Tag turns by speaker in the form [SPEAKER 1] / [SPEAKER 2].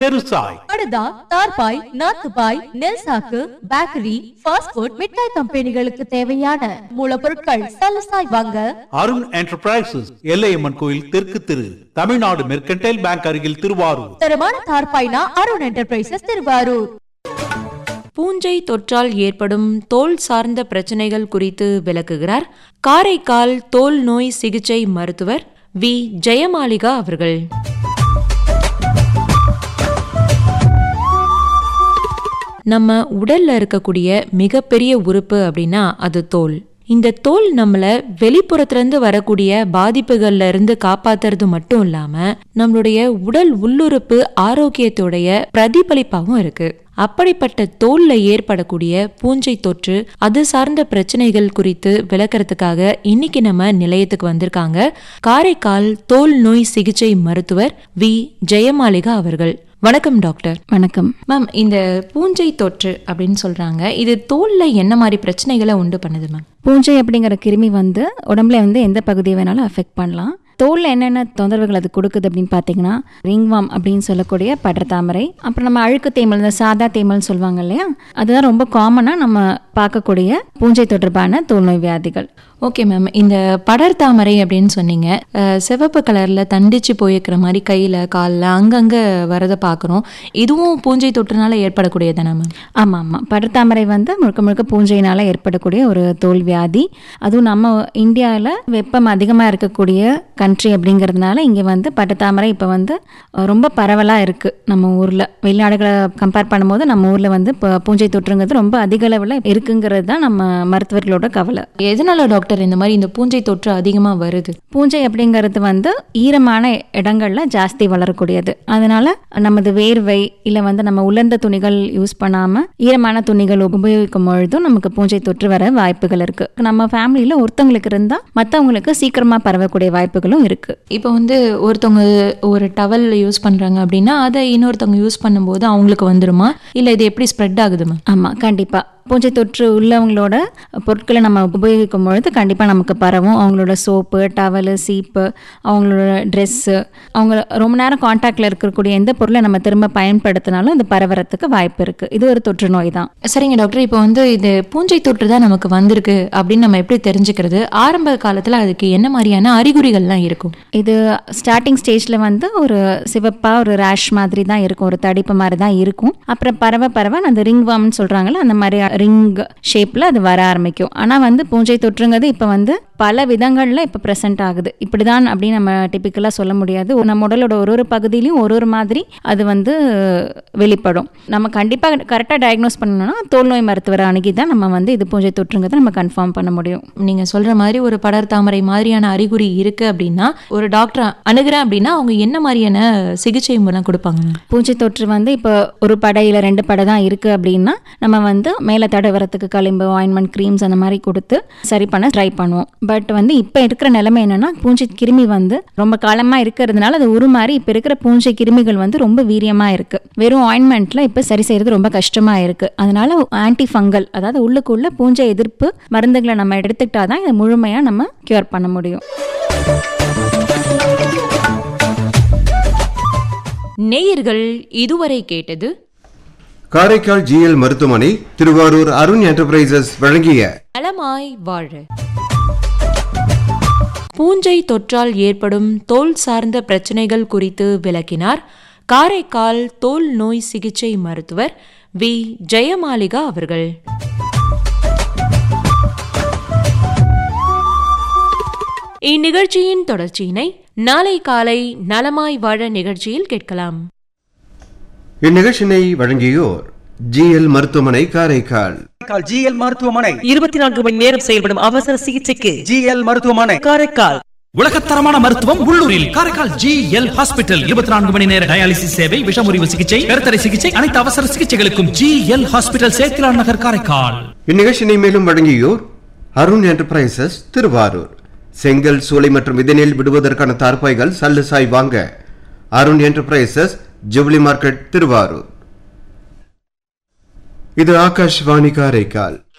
[SPEAKER 1] பெருசாய்
[SPEAKER 2] படுதா தார்பாய் நாத்துபாய் நெல் சாக்கு பேக்கரி ஃபாஸ்ட் ஃபுட் மிட்டாய் கம்பெனிகளுக்கு தேவையான மூலப்பொருட்கள் சலசாய் வாங்க
[SPEAKER 1] அருண் என்டர்பிரைசஸ் எல்லையம்மன் கோயில் தெற்கு திரு தமிழ்நாடு மெர்கன்டைல் பேங்க் அருகில் திருவாரூர்
[SPEAKER 2] தரமான தார்பாய்னா அருண் என்டர்பிரைசஸ் திருவாரூர்
[SPEAKER 3] பூஞ்சை தொற்றால் ஏற்படும் தோல் சார்ந்த பிரச்சனைகள் குறித்து விளக்குகிறார் காரைக்கால் தோல் நோய் சிகிச்சை மருத்துவர் வி ஜெயமாலிகா அவர்கள் நம்ம உடல்ல இருக்கக்கூடிய மிகப்பெரிய உறுப்பு அப்படின்னா அது தோல் இந்த தோல் நம்மள வெளிப்புறத்திலிருந்து வரக்கூடிய பாதிப்புகள்ல இருந்து காப்பாத்துறது மட்டும் இல்லாம நம்மளுடைய உடல் உள்ளுறுப்பு ஆரோக்கியத்துடைய பிரதிபலிப்பாகவும் இருக்கு அப்படிப்பட்ட தோல்ல ஏற்படக்கூடிய பூஞ்சை தொற்று அது சார்ந்த பிரச்சனைகள் குறித்து விளக்கறதுக்காக இன்னைக்கு நம்ம நிலையத்துக்கு வந்திருக்காங்க காரைக்கால் தோல் நோய் சிகிச்சை மருத்துவர் வி ஜெயமாலிகா அவர்கள் வணக்கம் டாக்டர்
[SPEAKER 4] வணக்கம்
[SPEAKER 3] மேம் இந்த பூஞ்சை தொற்று அப்படின்னு சொல்றாங்க இது தோல்ல என்ன மாதிரி பிரச்சனைகளை உண்டு பண்ணுது மேம்
[SPEAKER 4] பூஞ்சை அப்படிங்கிற கிருமி வந்து உடம்புல வந்து எந்த பகுதியை வேணாலும் அஃபெக்ட் பண்ணலாம் தோலில் என்னென்ன தொந்தரவுகள் அது கொடுக்குது அப்படின்னு பார்த்தீங்கன்னா ரிங்வாம் அப்படின்னு சொல்லக்கூடிய படர்தாமரை அப்புறம் நம்ம அழுக்கு தேமல் இந்த சாதா தேமல் சொல்லுவாங்க இல்லையா அதுதான் ரொம்ப காமனாக நம்ம பார்க்கக்கூடிய பூஞ்சை தொடர்பான தோல்நோய் வியாதிகள்
[SPEAKER 3] ஓகே மேம் இந்த படர் தாமரை அப்படின்னு சொன்னீங்க அஹ், சிவப்பு கலர்ல தண்டிச்சு போயிருக்கிற மாதிரி கையில காலில் அங்கங்க வரதை பார்க்குறோம் இதுவும் பூஞ்சை தொற்றுனால ஏற்படக்கூடியதானே மேம்
[SPEAKER 4] ஆமாம் ஆமாம் படர்தாமரை வந்து முழுக்க முழுக்க பூஞ்சையினால் ஏற்படக்கூடிய ஒரு தோல் வியாதி அதுவும் நம்ம இந்தியாவில் வெப்பம் அதிகமாக இருக்கக்கூடிய கண்ட்ரி அப்படிங்கிறதுனால இங்கே வந்து பட்டத்தாமரை இப்போ வந்து அஹ், ரொம்ப பரவலாக இருக்குது நம்ம ஊரில் வெளிநாடுகளை கம்பேர் பண்ணும்போது நம்ம ஊரில் வந்து இப்போ பூஞ்சை தொற்றுங்கிறது ரொம்ப அதிக அளவில் இருக்குங்கிறது தான் நம்ம மருத்துவர்களோட கவலை
[SPEAKER 3] எதனால டாக்டர் இந்த மாதிரி இந்த பூஞ்சை தொற்று அதிகமா வருது
[SPEAKER 4] பூஞ்சை அப்படிங்கிறது வந்து ஈரமான இடங்கள்ல ஜாஸ்தி வளரக்கூடியது அதனால நமது வேர்வை இல்லை வந்து நம்ம உலர்ந்த துணிகள் யூஸ் பண்ணாம ஈரமான துணிகள் உபயோகிக்கும் பொழுதும் நமக்கு பூஞ்சை தொற்று வர வாய்ப்புகள் இருக்கு நம்ம ஃபேமிலியில ஒருத்தவங்களுக்கு இருந்தா மற்றவங்களுக்கு சீக்கிரமா பரவக்கூடிய வாய்ப்புகளும் இருக்கு
[SPEAKER 3] இப்போ வந்து ஒருத்தவங்க ஒரு டவல் யூஸ் பண்றாங்க அப்படின்னா அதை இன்னொருத்தவங்க யூஸ் பண்ணும்போது அவங்களுக்கு வந்துருமா இல்ல இது எப்படி ஸ்ப்ரெட் ஆகுது மேம்
[SPEAKER 4] ஆமா கண்டிப்பா பூஞ்சை தொற்று உள்ளவங்களோட பொருட்களை நம்ம உபயோகிக்கும் பொழுது கண்டிப்பாக நமக்கு பரவும் அவங்களோட சோப்பு டவலு சீப்பு அவங்களோட ட்ரெஸ்ஸு அவங்க ரொம்ப நேரம் காண்டாக்டில் இருக்கக்கூடிய எந்த பொருளை நம்ம திரும்ப பயன்படுத்தினாலும் இது பரவறதுக்கு வாய்ப்பு இருக்குது இது ஒரு தொற்று நோய் தான்
[SPEAKER 3] சரிங்க டாக்டர் இப்போ வந்து இது பூஞ்சை தொற்று தான் நமக்கு வந்திருக்கு அப்படின்னு நம்ம எப்படி தெரிஞ்சுக்கிறது ஆரம்ப காலத்துல அதுக்கு என்ன மாதிரியான அறிகுறிகள்லாம் இருக்கும்
[SPEAKER 4] இது ஸ்டார்டிங் ஸ்டேஜில் வந்து ஒரு சிவப்பாக ஒரு ரேஷ் மாதிரி தான் இருக்கும் ஒரு தடிப்பு மாதிரி தான் இருக்கும் அப்புறம் பரவ பரவ அந்த ரிங் வாம்னு சொல்கிறாங்கல்ல அந்த மாதிரி ரிங் ஷேப்பில் அது வர ஆரம்பிக்கும் ஆனால் வந்து பூஞ்சை தொற்றுங்கிறது இப்போ வந்து பல விதங்களில் இப்போ ப்ரெசென்ட் ஆகுது இப்படி தான் அப்படின்னு நம்ம டிப்பிக்கலாக சொல்ல முடியாது நம்ம உடலோட ஒரு ஒரு பகுதியிலையும் ஒரு ஒரு மாதிரி அது வந்து வெளிப்படும் நம்ம கண்டிப்பாக கரெக்டாக டயக்னோஸ் பண்ணணும்னா தோல் நோய் மருத்துவரை அணுகி தான் நம்ம வந்து இது பூஞ்சை தொற்றுங்கிறத நம்ம கன்ஃபார்ம் பண்ண முடியும்
[SPEAKER 3] நீங்க சொல்ற மாதிரி ஒரு படர் தாமரை மாதிரியான அறிகுறி இருக்கு அப்படின்னா ஒரு டாக்டர் அணுகிறேன் அப்படின்னா அவங்க என்ன மாதிரியான சிகிச்சை மூலம் கொடுப்பாங்க
[SPEAKER 4] பூஞ்சை தொற்று வந்து இப்போ ஒரு படை இல்லை ரெண்டு படை தான் இருக்குது அப்படின்னா நம்ம வந்து மேலே தடவரத்துக்கு களிம்பு ஆயின்மெண்ட் க்ரீம்ஸ் அந்த மாதிரி கொடுத்து சரி பண்ண ட்ரை பண்ணுவோம் பட் வந்து இப்போ இருக்கிற நிலைமை என்னன்னா பூஞ்சை கிருமி வந்து ரொம்ப காலமாக இருக்கிறதுனால அது உருமாறி இப்போ இருக்கிற பூஞ்சை கிருமிகள் வந்து ரொம்ப வீரியமாக இருக்குது வெறும் ஆயின்மெண்ட்டில் இப்போ சரி செய்கிறது ரொம்ப கஷ்டமாக இருக்குது அதனால ஆன்டி ஃபங்கல் அதாவது உள்ளுக்குள்ள பூஞ்சை எதிர்ப்பு மருந்துகளை நம்ம எடுத்துக்கிட்டா தான் இதை முழுமையாக நம்ம க்யூர் பண்ண முடியும்
[SPEAKER 3] நேயர்கள் இதுவரை கேட்டது
[SPEAKER 5] காரைக்கால் ஜிஎல் மருத்துவமனை திருவாரூர் அருண் என்டர்பிரைசஸ் வழங்கிய
[SPEAKER 3] நலமாய் வாழ பூஞ்சை தொற்றால் ஏற்படும் தோல் சார்ந்த பிரச்சனைகள் குறித்து விளக்கினார் காரைக்கால் தோல் நோய் சிகிச்சை மருத்துவர் வி ஜெயமாலிகா அவர்கள் இந்நிகழ்ச்சியின் தொடர்ச்சியினை நாளை காலை நலமாய் வாழ நிகழ்ச்சியில் கேட்கலாம்
[SPEAKER 5] இந்நிகழ்ச்சியினை வழங்கியோர் ஜிஎல் மருத்துவமனை காரைக்கால்
[SPEAKER 6] காரைக்கால் ஜிஎல் மருத்துவமனை
[SPEAKER 7] இருபத்தி நான்கு மணி நேரம் செயல்படும் அவசர சிகிச்சைக்கு
[SPEAKER 6] ஜிஎல் மருத்துவமனை
[SPEAKER 7] காரைக்கால்
[SPEAKER 8] உலகத்தரமான மருத்துவம் உள்ளூரில் காரைக்கால் ஜி எல் ஹாஸ்பிட்டல் இருபத்தி நான்கு மணி நேர டயாலிசிஸ் சேவை விஷமுறிவு சிகிச்சை கருத்தடை சிகிச்சை அனைத்து அவசர சிகிச்சைகளுக்கும் G L hospital Sethilan Nagar Karaikal
[SPEAKER 5] இந்நிகழ்ச்சியினை மேலும் வழங்கியோர் அருண் என்டர்பிரைசஸ் திருவாரூர் செங்கல் சூளை மற்றும் இதனில் விடுவதற்கான தார்பாய்கள் சல்லுசாய் வாங்க அருண் என்டர்பிரைசஸ் ஜவுளி மார்க்கெட் திருவாரூர் இது ஆகாஷ்வாணி காரைக்கால்